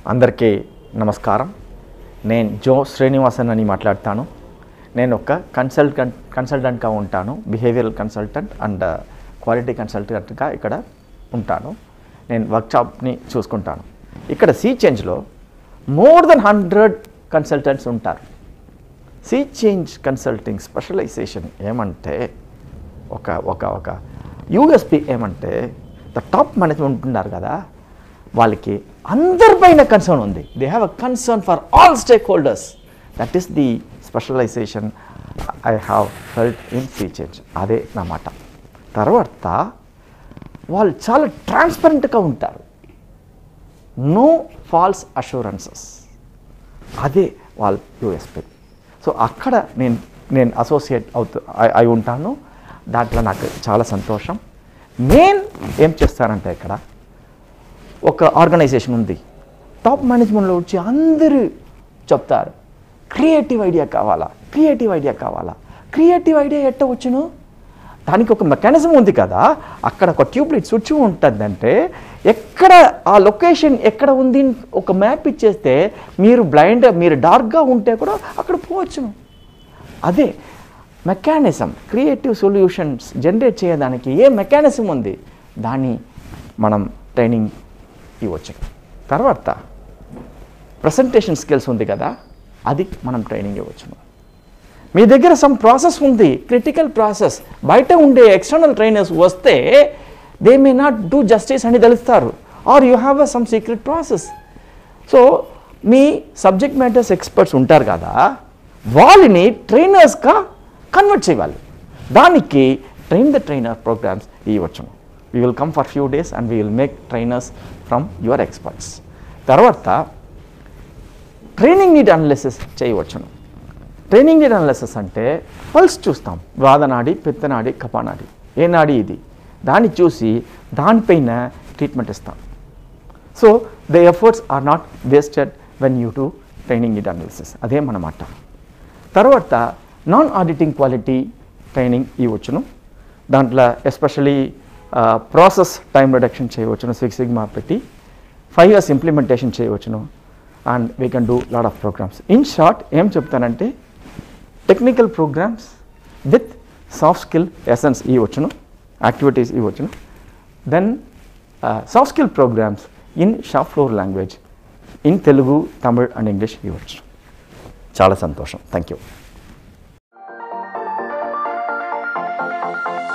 అందరికీ నమస్కారం నేను జో శ్రీనివాసన్ అని మాట్లాడతాను నేను ఒక కన్సల్టెంట్ కన్సల్టెంట్గా ఉంటాను బిహేవియరల్ కన్సల్టెంట్ అండ్ క్వాలిటీ కన్సల్టెంట్గా ఇక్కడ ఉంటాను నేను వర్క్షాప్ని చూసుకుంటాను ఇక్కడ సీ చేంజ్లో మోర్ దెన్ హండ్రెడ్ కన్సల్టెంట్స్ ఉంటారు సీ చేంజ్ కన్సల్టింగ్ స్పెషలైజేషన్ ఏమంటే ఒక ఒక ఒక యూఎస్పి ఏమంటే ద టాప్ మేనేజ్మెంట్ ఉన్నారు కదా వాళ్ళకి అందరిపైన కన్సర్న్ ఉంది they have a concern for all stakeholders that is the specialisation I have held in C change అదే నా మాట తర్వాత వాళ్ళు చాలా ట్రాన్స్పరెంట్గా ఉంటారు నో ఫాల్స్ అష్యూరెన్సెస్ అదే వాళ్ళ యూఎస్పి సో అక్కడ నేను నేను అసోసియేట్ అవుతూ అయి- అయి ఉంటాను దాంట్లో నాకు చాలా సంతోషం నేను ఏం చేస్తానంటే ఇక్కడ ఒక ఆర్గనైజేషన్ ఉంది టాప్ మేనేజ్మెంట్లో వచ్చి అందరూ చెప్తారు క్రియేటివ్ ఐడియా కావాలా క్రియేటివ్ ఐడియా కావాలా క్రియేటివ్ ఐడియా ఎట్ట వచ్చును దానికి ఒక మెకానిజం ఉంది కదా అక్కడ ఒక ట్యూబ్లైట్ స్విచ్ ఉంటుందంటే ఎక్కడ ఆ లొకేషన్ ఎక్కడ ఉంది అని ఒక మ్యాప్ ఇచ్చేస్తే మీరు బ్లైండ్ మీరు డార్క్గా ఉంటే కూడా అక్కడ పోవచ్చును అదే మెకానిజం క్రియేటివ్ సొల్యూషన్స్ జనరేట్ చేయడానికి ఏ మెకానిజం ఉంది దాన్ని మనం ట్రైనింగ్ ఇవ్వచ్చు తర్వాత ప్రజెంటేషన్ స్కిల్స్ ఉంది కదా అది మనం ట్రైనింగ్ ఇవ్వచ్చు మీ దగ్గర సమ్ ప్రాసెస్ ఉంది క్రిటికల్ ప్రాసెస్ బయట ఉండే ఎక్స్టర్నల్ ట్రైనర్స్ వస్తే they may not do justice అని తెలుస్తారు are you have a some secret process so మీ సబ్జెక్ట్ మ్యాటర్స్ ఎక్స్పర్ట్స్ ఉంటారు కదా వాళ్ళని ట్రైనర్స్గా కన్వర్ట్ చేయాలి దానికి ట్రైన్ ద ట్రైనర్ ప్రోగ్రామ్స్ ఇవ్వచ్చు we will come for few days and we will make trainers from your experts తర్వాత ట్రైనింగ్ నీడ్ అనాలిసిస్ చేయవచ్చును ట్రైనింగ్ నీడ్ అనాలిసిస్ అంటే పల్స్ చూస్తాం వాదనాడి పిత్తనాడి కపానాడి ఏ నాడి ఇది దాన్ని చూసి దానిపైన ట్రీట్మెంట్ ఇస్తాం so the efforts are not wasted when you to training need analysis అదే మనమాట తర్వాత నాన్ ఆడిటింగ్ క్వాలిటీ ట్రైనింగ్ ఇవ్వచ్చును దాంట్లో ఎస్పెషలీ ప్రాసెస్ టైం రిడక్షన్ చేయవచ్చును సిక్స్ సిగ్మా పెట్టి ఫైవ్ ఇయర్స్ ఇంప్లిమెంటేషన్ చేయవచ్చును and we can do lot of programmes in short ఏం చెప్తానంటే technical programmes with soft skill essence ఇవ్వచ్చును యాక్టివిటీస్ ఇవ్వచ్చును then soft skill programmes in shop floor language in Telugu Tamil and English ఇవ్వచ్చు చాలా సంతోషం thank you